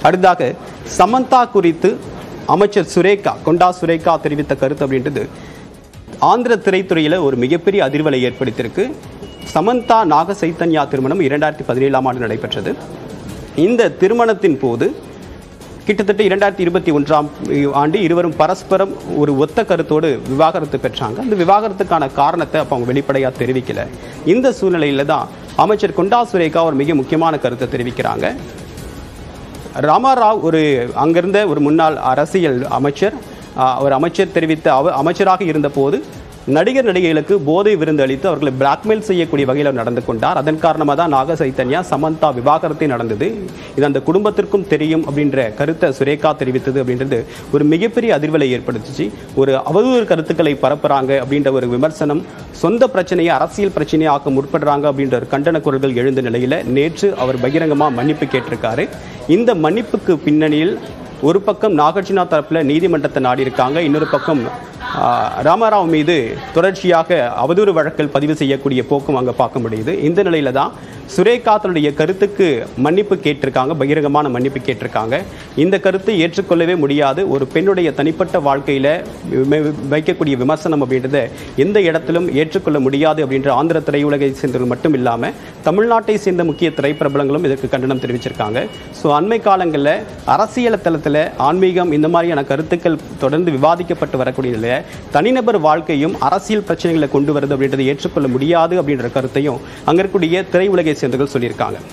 அடுத்ததாக சமந்தா குறித்து அமைச்சர் சுரேகா கொண்டா சுரேகா தெரிவித்த கருத்து அப்படின்றது ஆந்திர திரைத்துறையில் ஒரு மிகப்பெரிய அதிர்வலை ஏற்படுத்தியிருக்கு சமந்தா நாக சைத்தன்யா திருமணம் இரண்டாயிரத்தி பதினேழாம் ஆண்டு நடைபெற்றது இந்த திருமணத்தின் போது கிட்டத்தட்ட இரண்டாயிரத்தி இருபத்தி ஒன்றாம் ஆண்டு இருவரும் பரஸ்பரம் ஒரு ஒத்த கருத்தோடு விவாகரத்து பெற்றாங்க அந்த விவாகரத்துக்கான காரணத்தை அப்போ அவங்க வெளிப்படையாக தெரிவிக்கல இந்த சூழ்நிலையில தான் அமைச்சர் கொண்டா சுரேகா ஒரு மிக முக்கியமான கருத்தை தெரிவிக்கிறாங்க ராமாராவ் ஒரு அங்கிருந்த ஒரு முன்னாள் அரசியல் அமைச்சர் ஆஹ், ஒரு அமைச்சர் தெரிவித்த அவ அமைச்சராக இருந்தபோது நடிகர் நடிகைகளுக்கு போதை விருந்து அளித்து அவர்களை பிளாக்மெயில் செய்யக்கூடிய வகையில் அவர் நடந்து கொண்டார் அதன் காரணமாக தான் நாக சைத்தன்யா சமந்தா விவாகரத்தை நடந்தது இது அந்த குடும்பத்திற்கும் தெரியும் அப்படின்ற கருத்தை சுரேகா தெரிவித்தது அப்படின்றது ஒரு மிகப்பெரிய அதிர்வலை ஏற்படுத்துச்சு ஒரு அவதூறு கருத்துக்களை பரப்புறாங்க அப்படின்ற ஒரு விமர்சனம் சொந்த பிரச்சனையை அரசியல் பிரச்சனையை ஆக்க முற்படுறாங்க அப்படின்ற ஒரு கண்டன குரல்கள் எழுந்த நிலையில நேற்று அவர் பகிரங்கமாக மன்னிப்பு கேட்டிருக்காரு இந்த மன்னிப்புக்கு பின்னணியில் ஒரு பக்கம் நாகார்ஜுனா தரப்புல நீதிமன்றத்தை நாடி இருக்காங்க இன்னொரு பக்கம் ஆ, ராமாராவ் மீது தொடர்ச்சியாக அவதூறு வழக்கல் பதிவு செய்யக்கூடிய போக்கும் அங்கே பார்க்க முடியுது இந்த நிலையில தான் சுரேகா தன்னுடைய கருத்துக்கு மன்னிப்பு கேட்டிருக்காங்க பகிரங்கமான மன்னிப்பு கேட்டிருக்காங்க இந்த கருத்தை ஏற்றுக்கொள்ளவே முடியாது ஒரு பெண்ணுடைய தனிப்பட்ட வாழ்க்கையில வி- வைக்கக்கூடிய விமர்சனம் அப்படின்றத எந்த இடத்திலும் ஏற்றுக்கொள்ள முடியாது அப்படின்ற ஆந்திர திரையுலகை சேர்ந்தவர்கள் மட்டும் இல்லாம தமிழ்நாட்டை சேர்ந்த முக்கிய திரைப்பிரபலங்களும் இதற்கு கண்டனம் தெரிவிச்சிருக்காங்க ஸோ அண்மை காலங்களில் அரசியல் தளத்தில் ஆன்மீகம் இந்த மாதிரியான கருத்துக்கள் தொடர்ந்து விவாதிக்கப்பட்டு வரக்கூடிய நிலையில தனிநபர் வாழ்க்கையும் அரசியல் பிரச்சனைகளை கொண்டு வருது அப்படின்றதை ஏற்றுக்கொள்ள முடியாது அப்படின்ற கருத்தையும் அங்க இருக்கக்கூடிய திரையுலகை சேர்ந்தவர்கள் சொல்லியிருக்காங்க